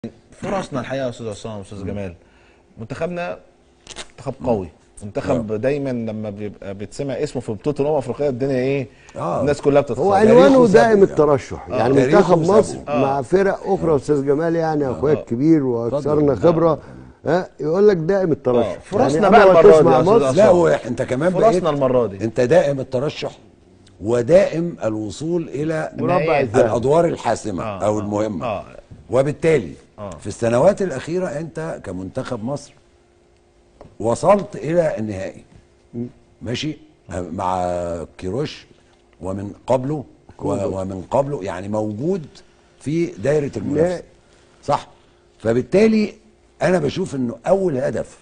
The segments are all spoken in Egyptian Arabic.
فرصنا الحقيقه يا استاذ عصام استاذ جمال منتخبنا منتخب قوي منتخب دايما لما بيبقى بيتسمع اسمه في بطوله الامم الافريقيه الدنيا ايه آه. الناس كلها بتتخيل هو تاريخه عنوانه سابق دائم يعني. الترشح يعني تاريخه منتخب سابق. مصر مع فرق اخرى استاذ جمال يعني اخويا الكبير واكثرنا اتفضل. خبره ها يقول لك دائم الترشح فرصنا يعني بقى أول ما المرة دي تسمع يا أستاذ مصر عصام. لا هو انت كمان فرصنا بقيت المرة دي. انت دائم الترشح ودائم الوصول الى مربع الذهب الادوار الحاسمه آه، او آه، المهمه آه. وبالتالي آه. في السنوات الاخيره انت كمنتخب مصر وصلت الى النهائي ماشي مع كيروش ومن قبله و- ومن قبله يعني موجود في دايره المنافسه لا. صح فبالتالي انا بشوف انه اول هدف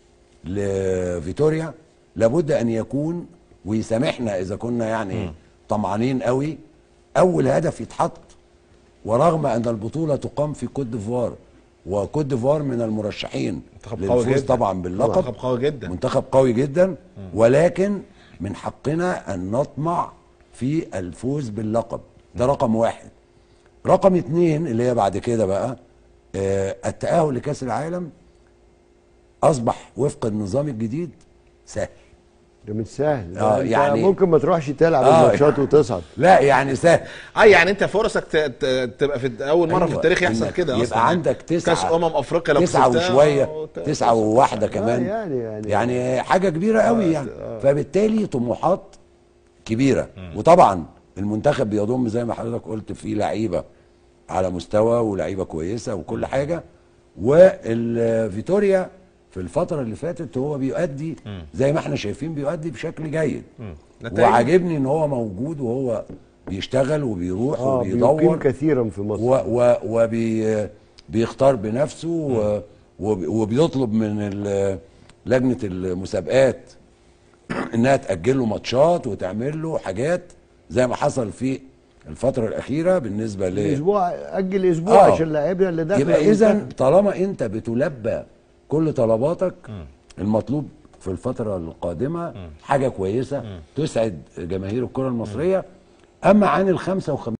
لفيتوريا لابد ان يكون ويسامحنا اذا كنا يعني طمعانين قوي اول هدف يتحط ورغم ان البطوله تقام في كوت ديفوار وكوت ديفوار من المرشحين منتخب قوي للفوز جدا. طبعا باللقب منتخب قوي جدا. منتخب قوي جدا ولكن من حقنا ان نطمع في الفوز باللقب ده رقم واحد رقم اتنين اللي هي بعد كده بقى آه التأهل لكأس العالم أصبح وفق النظام الجديد سهل ده مش سهل آه، ده أنت يعني- ممكن ما تروحش تلعب آه، الماتشات وتصعد لا يعني سهل اه يعني انت فرصك ت- ت- تبقى في اول مره في أيوة، التاريخ يحصل إنك كده يبقى اصلا عندك تسعة كاس امم افريقيا لو تسعة كسبتها وشوية وت- تسعة وواحدة كمان يعني- يعني- يعني حاجة كبيرة قوي يعني فبالتالي طموحات كبيرة وطبعا المنتخب بيضم زي ما حضرتك قلت فيه لعيبة على مستوى ولعيبة كويسة وكل حاجة والفيتوريا في الفترة اللي فاتت هو بيؤدي زي ما احنا شايفين بيؤدي بشكل جيد نتائج. وعاجبني ان هو موجود وهو بيشتغل وبيروح اه وبيدور بيقيم كثيرا في مصر و و وبي بيختار بنفسه و وب- وبيطلب من ال- لجنه المسابقات انها تاجل له ماتشات وتعمل له حاجات زي ما حصل في الفتره الاخيره بالنسبه ل اسبوع اجل اسبوع آه. عشان لاعبنا اللي داخل يبقى اذا المنتخب. طالما انت بتلبى كل طلباتك المطلوب في الفتره القادمه حاجه كويسه تسعد جماهير الكره المصريه اما عن ال 55